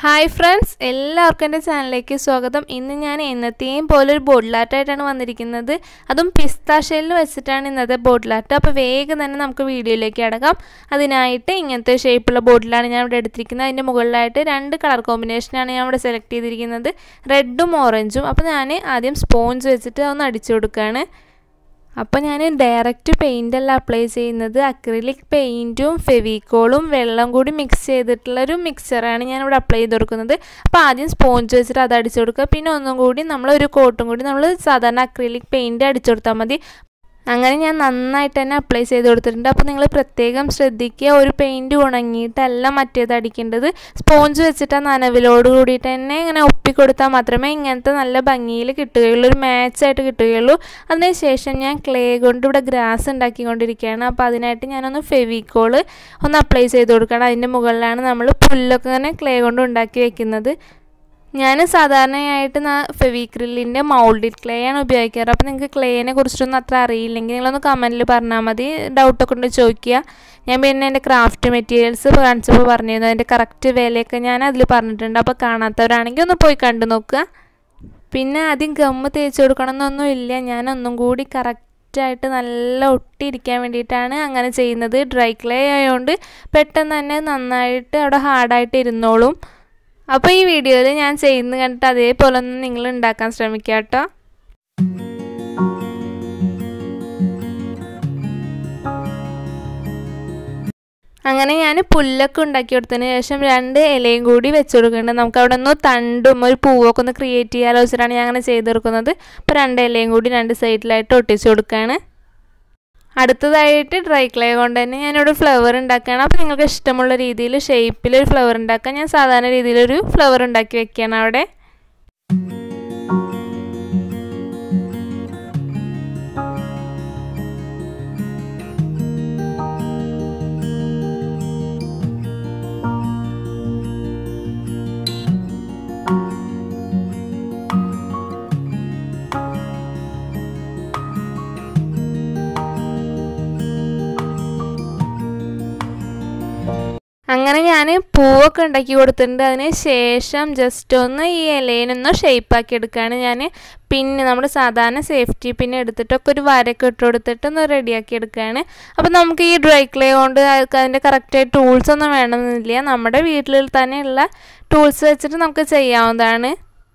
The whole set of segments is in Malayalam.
ഹായ് ഫ്രണ്ട്സ് എല്ലാവർക്കും എൻ്റെ ചാനലിലേക്ക് സ്വാഗതം ഇന്ന് ഞാൻ എന്നത്തെയും പോലെ ഒരു ബോട്ടിലാട്ടായിട്ടാണ് വന്നിരിക്കുന്നത് അതും പിസ്താഷയിൽ വെച്ചിട്ടാണ് ഇന്നത്തെ ബോട്ടിലാട്ട് അപ്പോൾ വേഗം തന്നെ നമുക്ക് വീഡിയോയിലേക്ക് അടക്കാം അതിനായിട്ട് ഇങ്ങനത്തെ ഷേപ്പുള്ള ബോട്ടിലാണ് ഞാൻ ഇവിടെ എടുത്തിരിക്കുന്നത് അതിൻ്റെ മുകളിലായിട്ട് രണ്ട് കളർ കോമ്പിനേഷനാണ് ഞാൻ ഇവിടെ സെലക്ട് ചെയ്തിരിക്കുന്നത് റെഡും ഓറഞ്ചും അപ്പോൾ ഞാൻ ആദ്യം സ്പോഞ്ച് വെച്ചിട്ട് ഒന്ന് അടിച്ചു കൊടുക്കുകയാണ് അപ്പോൾ ഞാൻ ഡയറക്റ്റ് പെയിൻ്റ് അല്ല അപ്ലൈ ചെയ്യുന്നത് അക്രിലിക് പെയിൻറ്റും ഫെവിക്കോളും വെള്ളം കൂടി മിക്സ് ചെയ്തിട്ടുള്ളൊരു മിക്സറാണ് ഞാൻ ഇവിടെ അപ്ലൈ ചെയ്ത് കൊടുക്കുന്നത് അപ്പോൾ ആദ്യം സ്പോഞ്ച് വെച്ചിട്ട് അത് അടിച്ചു കൊടുക്കുക പിന്നെ ഒന്നും കൂടി നമ്മൾ ഒരു കോട്ടും കൂടി നമ്മൾ സാധാരണ അക്രിലിക് പെയിൻറ്റ് അടിച്ചു കൊടുത്താൽ മതി അങ്ങനെ ഞാൻ നന്നായിട്ട് തന്നെ അപ്ലൈ ചെയ്ത് കൊടുത്തിട്ടുണ്ട് അപ്പോൾ നിങ്ങൾ പ്രത്യേകം ശ്രദ്ധിക്കുക ഒരു പെയിൻറ്റ് ഉണങ്ങിയിട്ടല്ല മറ്റേത് അടിക്കേണ്ടത് സ്പോഞ്ച് വെച്ചിട്ട് ആ നനവിലോട് കൂടിയിട്ട് തന്നെ ഇങ്ങനെ ഒപ്പിക്കൊടുത്താൽ മാത്രമേ ഇങ്ങനത്തെ നല്ല ഭംഗിയിൽ കിട്ടുകയുള്ളൂ ഒരു മാച്ചായിട്ട് കിട്ടുകയുള്ളൂ അതിനുശേഷം ഞാൻ ക്ലേ കൊണ്ട് ഇവിടെ ഗ്രാസ് ഉണ്ടാക്കിക്കൊണ്ടിരിക്കുകയാണ് അപ്പോൾ അതിനായിട്ട് ഞാനൊന്ന് ഫെവിക്കോള് ഒന്ന് അപ്ലൈ ചെയ്ത് കൊടുക്കണം അതിൻ്റെ മുകളിലാണ് നമ്മൾ പുല്ലൊക്കെ ഇങ്ങനെ ക്ലേ കൊണ്ട് ഉണ്ടാക്കി വെക്കുന്നത് ഞാൻ സാധാരണയായിട്ട് ഫെവിക്രില്ലിൻ്റെ മൗൾഡിഡ് ക്ലേ ആണ് ഉപയോഗിക്കാറ് അപ്പോൾ നിങ്ങൾക്ക് ക്ലേനെ കുറിച്ചൊന്നും അത്ര അറിയില്ലെങ്കിൽ നിങ്ങളൊന്ന് കമൻറ്റിൽ പറഞ്ഞാൽ മതി ഡൗട്ടൊക്കെ ഉണ്ട് ചോദിക്കുക ഞാൻ പിന്നെ എൻ്റെ ക്രാഫ്റ്റ് മെറ്റീരിയൽസ് കാണിച്ചപ്പോൾ പറഞ്ഞിരുന്നു അതിൻ്റെ കറക്റ്റ് വിലയൊക്കെ ഞാൻ അതിൽ പറഞ്ഞിട്ടുണ്ട് അപ്പോൾ കാണാത്തവരാണെങ്കിൽ ഒന്ന് പോയി കണ്ടു നോക്കുക പിന്നെ ആദ്യം ഗമ്മ് തേച്ച് കൊടുക്കണം എന്നൊന്നും ഇല്ല ഞാൻ ഒന്നും കൂടി കറക്റ്റ് ആയിട്ട് നല്ല ഒട്ടിയിരിക്കാൻ വേണ്ടിയിട്ടാണ് അങ്ങനെ ചെയ്യുന്നത് ഡ്രൈ ക്ലേ ആയതുകൊണ്ട് പെട്ടെന്ന് തന്നെ നന്നായിട്ട് അവിടെ ഹാർഡായിട്ട് ഇരുന്നോളും അപ്പോൾ ഈ വീഡിയോയിൽ ഞാൻ ചെയ്യുന്നത് കണ്ടിട്ട് അതേപോലെ ഒന്ന് നിങ്ങൾ ഉണ്ടാക്കാൻ ശ്രമിക്കുക കേട്ടോ അങ്ങനെ ഞാൻ പുല്ലൊക്കെ ഉണ്ടാക്കി കൊടുത്തതിന് ശേഷം രണ്ട് ഇലയും കൂടി വെച്ച് കൊടുക്കുന്നുണ്ട് നമുക്ക് അവിടെ ഒന്ന് തണ്ടും ഒരു പൂവൊക്കെ ഒന്ന് ക്രിയേറ്റ് ചെയ്യാൻ വെച്ചിട്ടാണ് ഞാൻ അങ്ങനെ ചെയ്ത് കൊടുക്കുന്നത് അപ്പോൾ രണ്ട് ഇലയും കൂടി രണ്ട് സൈഡിലായിട്ട് ഒട്ടിച്ച് കൊടുക്കുകയാണ് അടുത്തതായിട്ട് ഡ്രൈ ക്ലേ കൊണ്ട് തന്നെ ഞാനിവിടെ ഫ്ലവർ ഉണ്ടാക്കുകയാണ് അപ്പോൾ നിങ്ങൾക്ക് ഇഷ്ടമുള്ള രീതിയിൽ ഷേപ്പിൽ ഒരു ഫ്ലവർ ഉണ്ടാക്കാം ഞാൻ സാധാരണ രീതിയിലൊരു ഫ്ലവർ ഉണ്ടാക്കി വെക്കുകയാണ് അവിടെ അങ്ങനെ ഞാൻ പൂവൊക്കെ ഉണ്ടാക്കി കൊടുത്തിട്ടുണ്ട് അതിന് ശേഷം ജസ്റ്റ് ഒന്ന് ഈ ഇലയിനൊന്ന് ഷേപ്പാക്കി എടുക്കുകയാണ് ഞാൻ പിന്നെ നമ്മുടെ സാധാരണ സേഫ്റ്റി പിന്നെ എടുത്തിട്ടൊക്കെ ഒരു വരയൊക്കെ ഇട്ട് കൊടുത്തിട്ട് ഒന്ന് റെഡിയാക്കി എടുക്കുകയാണ് അപ്പോൾ നമുക്ക് ഈ ഡ്രൈ ക്ലേ കൊണ്ട് അതിൻ്റെ കറക്റ്റായ ടൂൾസ് ഒന്നും വേണമെന്നില്ല നമ്മുടെ വീട്ടിൽ തന്നെയുള്ള ടൂൾസ് വെച്ചിട്ട് നമുക്ക് ചെയ്യാവുന്നതാണ്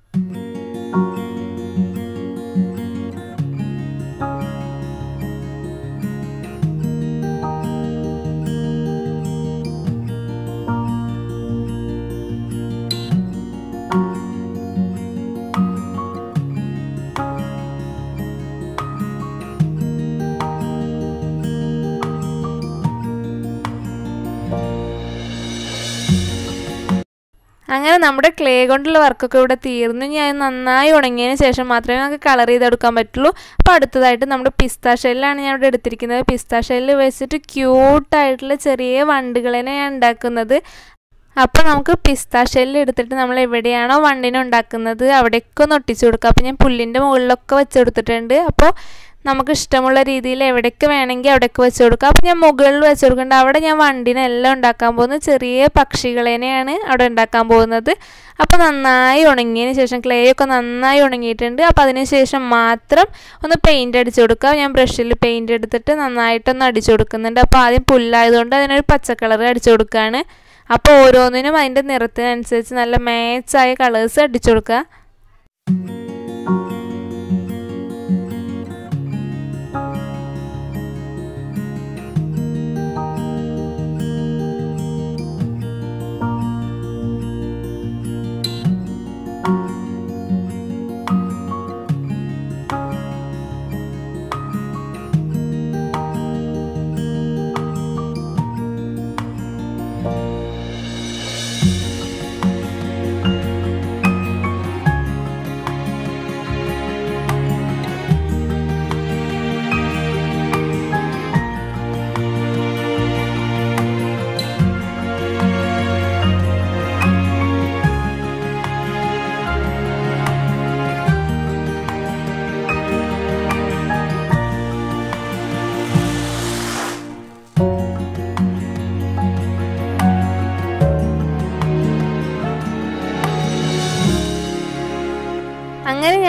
അങ്ങനെ നമ്മുടെ ക്ലേ കൊണ്ടുള്ള വർക്കൊക്കെ ഇവിടെ തീർന്നു ഞാൻ നന്നായി ഉണങ്ങിയതിന് ശേഷം മാത്രമേ നമുക്ക് കളർ ചെയ്തെടുക്കാൻ പറ്റുള്ളൂ അപ്പോൾ അടുത്തതായിട്ട് നമ്മുടെ പിസ്ത ഷെല്ലാണ് ഞാൻ ഇവിടെ എടുത്തിരിക്കുന്നത് പിസ്ത ഷെല്ല് വെച്ചിട്ട് ക്യൂട്ടായിട്ടുള്ള ചെറിയ വണ്ടുകളെ ഞാൻ ഉണ്ടാക്കുന്നത് അപ്പോൾ നമുക്ക് പിസ്ത ഷെല്ല് എടുത്തിട്ട് നമ്മൾ എവിടെയാണോ വണ്ടിനെ ഉണ്ടാക്കുന്നത് അവിടെയൊക്കെ ഒന്ന് ഒട്ടിച്ചു കൊടുക്കുക അപ്പോൾ ഞാൻ പുല്ലിൻ്റെ മുകളിലൊക്കെ വെച്ച് കൊടുത്തിട്ടുണ്ട് അപ്പോൾ നമുക്ക് ഇഷ്ടമുള്ള രീതിയിൽ എവിടേക്ക് വേണമെങ്കിൽ അവിടേക്ക് വെച്ച് കൊടുക്കാം അപ്പോൾ ഞാൻ മുകളിൽ വെച്ച് കൊടുക്കേണ്ട അവിടെ ഞാൻ വണ്ടിനെ എല്ലാം ഉണ്ടാക്കാൻ പോകുന്നത് ചെറിയ പക്ഷികളെയാണ് അവിടെ ഉണ്ടാക്കാൻ പോകുന്നത് അപ്പോൾ നന്നായി ഉണങ്ങിയതിന് ശേഷം ക്ലേ ഒക്കെ നന്നായി ഉണങ്ങിയിട്ടുണ്ട് അപ്പോൾ അതിന് ശേഷം മാത്രം ഒന്ന് പെയിൻറ് അടിച്ചു കൊടുക്കുക ഞാൻ ബ്രഷിൽ പെയിൻറ് എടുത്തിട്ട് നന്നായിട്ടൊന്ന് അടിച്ചു കൊടുക്കുന്നുണ്ട് അപ്പോൾ ആദ്യം പുല്ലായതുകൊണ്ട് അതിനൊരു പച്ച കളർ അടിച്ചു കൊടുക്കുകയാണ് അപ്പോൾ ഓരോന്നിനും അതിൻ്റെ നിറത്തിനനുസരിച്ച് നല്ല മാച്ചായ കളേഴ്സ് അടിച്ചു കൊടുക്കുക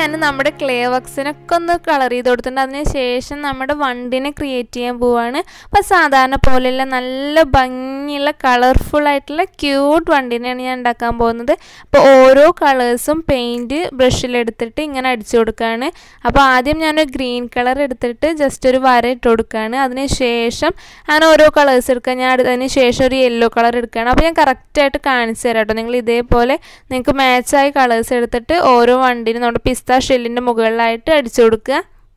ഞാൻ നമ്മുടെ ക്ലേ വർക്സിനൊക്കെ ഒന്ന് കളർ ചെയ്ത് കൊടുത്തിട്ടുണ്ട് അതിന് ശേഷം നമ്മുടെ വണ്ടിനെ ക്രിയേറ്റ് ചെയ്യാൻ പോവാണ് അപ്പോൾ സാധാരണ പോലെയുള്ള നല്ല ഭംഗിയുള്ള കളർഫുൾ ആയിട്ടുള്ള ക്യൂട്ട് വണ്ടിനെയാണ് ഞാൻ ഉണ്ടാക്കാൻ പോകുന്നത് അപ്പോൾ ഓരോ കളേഴ്സും പെയിൻറ്റ് ബ്രഷിലെടുത്തിട്ട് ഇങ്ങനെ അടിച്ചു കൊടുക്കുകയാണ് അപ്പോൾ ആദ്യം ഞാൻ ഗ്രീൻ കളർ എടുത്തിട്ട് ജസ്റ്റ് ഒരു വര ഇട്ട് കൊടുക്കുകയാണ് അതിന് ശേഷം ഞാൻ ഓരോ കളേഴ്സ് എടുക്കുക ഞാൻ അതിന് ശേഷം ഒരു യെല്ലോ കളർ എടുക്കുകയാണ് അപ്പോൾ ഞാൻ കറക്റ്റായിട്ട് കാണിച്ചു തരാം കേട്ടോ നിങ്ങൾ ഇതേപോലെ നിങ്ങൾക്ക് മാച്ചായ കളേഴ്സ് എടുത്തിട്ട് ഓരോ വണ്ടിനും നമ്മുടെ പിസ്ത ഷെല്ലിൻ്റെ മുകളിലായിട്ട് അടിച്ചു കൊടുക്കുക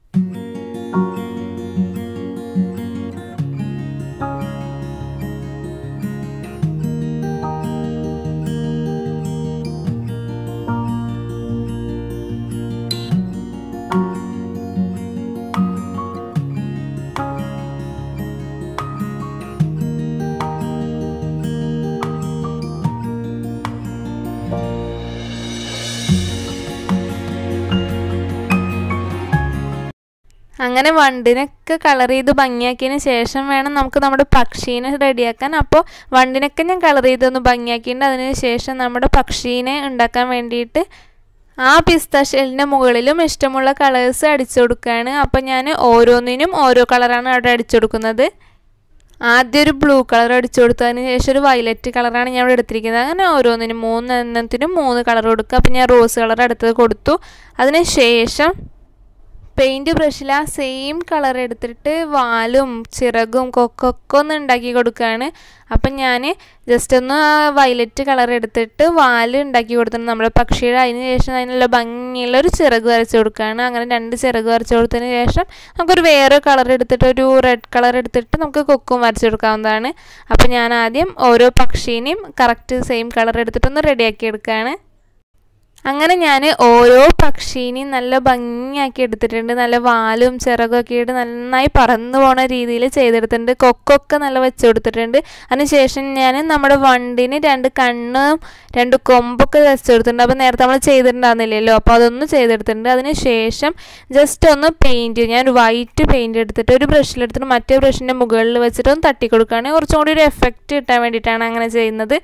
അങ്ങനെ വണ്ടിനൊക്കെ കളർ ചെയ്ത് ഭംഗിയാക്കിയതിന് ശേഷം വേണം നമുക്ക് നമ്മുടെ പക്ഷീനെ റെഡിയാക്കാൻ അപ്പോൾ വണ്ടിനൊക്കെ ഞാൻ കളർ ചെയ്തൊന്ന് ഭംഗിയാക്കിയിട്ടുണ്ട് അതിന് ശേഷം നമ്മുടെ പക്ഷീനെ ഉണ്ടാക്കാൻ വേണ്ടിയിട്ട് ആ പിസ്ത ഷെല്ലിൻ്റെ മുകളിലും ഇഷ്ടമുള്ള കളേഴ്സ് അടിച്ചു കൊടുക്കുകയാണ് അപ്പോൾ ഞാൻ ഓരോന്നിനും ഓരോ കളറാണ് അവിടെ അടിച്ചു കൊടുക്കുന്നത് ആദ്യം ഒരു ബ്ലൂ കളർ അടിച്ചു കൊടുത്തതിന് ശേഷം ഒരു വയലറ്റ് കളറാണ് ഞാൻ ഇവിടെ എടുത്തിരിക്കുന്നത് അങ്ങനെ ഓരോന്നിനും മൂന്ന് എണ്ണത്തിനും മൂന്ന് കളർ കൊടുക്കുക അപ്പോൾ ഞാൻ റോസ് കളർ അടുത്തത് കൊടുത്തു അതിന് ശേഷം പെയിൻറ് ബ്രഷിൽ ആ സെയിം കളർ എടുത്തിട്ട് വാലും ചിറകും കൊക്കൊക്കെ ഒന്ന് ഉണ്ടാക്കി കൊടുക്കുകയാണ് അപ്പം ഞാൻ ജസ്റ്റ് ഒന്ന് വയലറ്റ് കളർ എടുത്തിട്ട് വാല് ഉണ്ടാക്കി കൊടുത്തിട്ടുണ്ട് നമ്മുടെ പക്ഷിയുടെ അതിന് ശേഷം അതിനുള്ള ഭംഗിയുള്ള ഒരു ചിറക് വരച്ച് കൊടുക്കുകയാണ് അങ്ങനെ രണ്ട് ചിറക് വരച്ച് കൊടുത്തതിന് ശേഷം നമുക്കൊരു വേറെ കളർ എടുത്തിട്ട് ഒരു റെഡ് കളർ എടുത്തിട്ട് നമുക്ക് കൊക്കും വരച്ച് കൊടുക്കാവുന്നതാണ് അപ്പം ഞാൻ ആദ്യം ഓരോ പക്ഷീനെയും കറക്റ്റ് സെയിം കളർ എടുത്തിട്ടൊന്ന് റെഡിയാക്കി എടുക്കുകയാണ് അങ്ങനെ ഞാൻ ഓരോ പക്ഷീനെയും നല്ല ഭംഗിയാക്കി എടുത്തിട്ടുണ്ട് നല്ല വാലും ചിറകൊക്കെ ഇട്ട് നന്നായി പറന്നു പോണ രീതിയിൽ ചെയ്തെടുത്തിട്ടുണ്ട് കൊക്കൊക്കെ നല്ല വെച്ച് കൊടുത്തിട്ടുണ്ട് അതിനുശേഷം ഞാൻ നമ്മുടെ വണ്ടിന് രണ്ട് കണ്ണും രണ്ട് കൊമ്പൊക്കെ വെച്ച് കൊടുത്തിട്ടുണ്ട് അപ്പോൾ നേരത്തെ നമ്മൾ ചെയ്തിട്ടുണ്ടായിരുന്നില്ലല്ലോ അപ്പോൾ അതൊന്നും ചെയ്തെടുത്തിട്ടുണ്ട് അതിന് ശേഷം ജസ്റ്റ് ഒന്ന് പെയിൻറ്റ് ഞാൻ ഒരു വൈറ്റ് പെയിൻറ്റ് എടുത്തിട്ട് ഒരു ബ്രഷിലെടുത്തിട്ട് മറ്റേ ബ്രഷിൻ്റെ മുകളിൽ വെച്ചിട്ട് ഒന്ന് തട്ടി കൊടുക്കുകയാണെങ്കിൽ കുറച്ചും കൂടി ഒരു എഫക്റ്റ് കിട്ടാൻ വേണ്ടിയിട്ടാണ് അങ്ങനെ ചെയ്യുന്നത്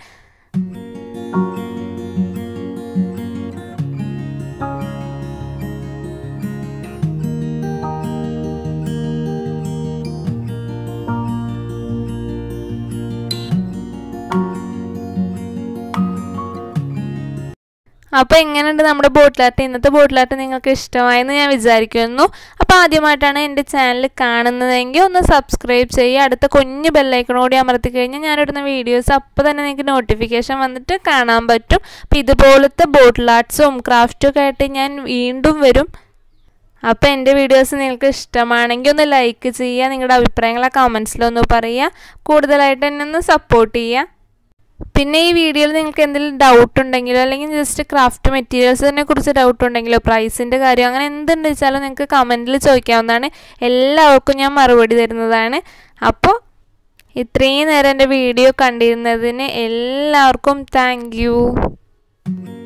അപ്പോൾ എങ്ങനെയുണ്ട് നമ്മുടെ ബോട്ടിലാട്ട് ഇന്നത്തെ ബോട്ടിലാട്ട് നിങ്ങൾക്ക് ഇഷ്ടമായെന്ന് ഞാൻ വിചാരിക്കുന്നു അപ്പോൾ ആദ്യമായിട്ടാണ് എൻ്റെ ചാനൽ കാണുന്നതെങ്കിൽ ഒന്ന് സബ്സ്ക്രൈബ് ചെയ്യുക അടുത്ത കുഞ്ഞ് ബെല്ലൈക്കണോടി അമർത്തി കഴിഞ്ഞാൽ ഞാനിടുന്ന വീഡിയോസ് അപ്പോൾ തന്നെ നിങ്ങൾക്ക് നോട്ടിഫിക്കേഷൻ വന്നിട്ട് കാണാൻ പറ്റും അപ്പോൾ ഇതുപോലത്തെ ബോട്ടിൽ ആർട്സും ക്രാഫ്റ്റും ഒക്കെ ആയിട്ട് ഞാൻ വീണ്ടും വരും അപ്പോൾ എൻ്റെ വീഡിയോസ് നിങ്ങൾക്ക് ഇഷ്ടമാണെങ്കിൽ ഒന്ന് ലൈക്ക് ചെയ്യുക നിങ്ങളുടെ അഭിപ്രായങ്ങളെ കമൻസിലൊന്ന് പറയുക കൂടുതലായിട്ട് എന്നെ ഒന്ന് സപ്പോർട്ട് ചെയ്യുക പിന്നെ ഈ വീഡിയോയിൽ നിങ്ങൾക്ക് എന്തെങ്കിലും ഡൗട്ട് ഉണ്ടെങ്കിലോ അല്ലെങ്കിൽ ജസ്റ്റ് ക്രാഫ്റ്റ് മെറ്റീരിയൽസിനെ കുറിച്ച് ഡൗട്ട് ഉണ്ടെങ്കിലോ പ്രൈസിൻ്റെ കാര്യം അങ്ങനെ എന്തുണ്ട് വെച്ചാലും നിങ്ങൾക്ക് കമൻറ്റിൽ ചോദിക്കാവുന്നതാണ് എല്ലാവർക്കും ഞാൻ മറുപടി തരുന്നതാണ് അപ്പോൾ ഇത്രയും നേരം എൻ്റെ വീഡിയോ കണ്ടിരുന്നതിന് എല്ലാവർക്കും താങ്ക്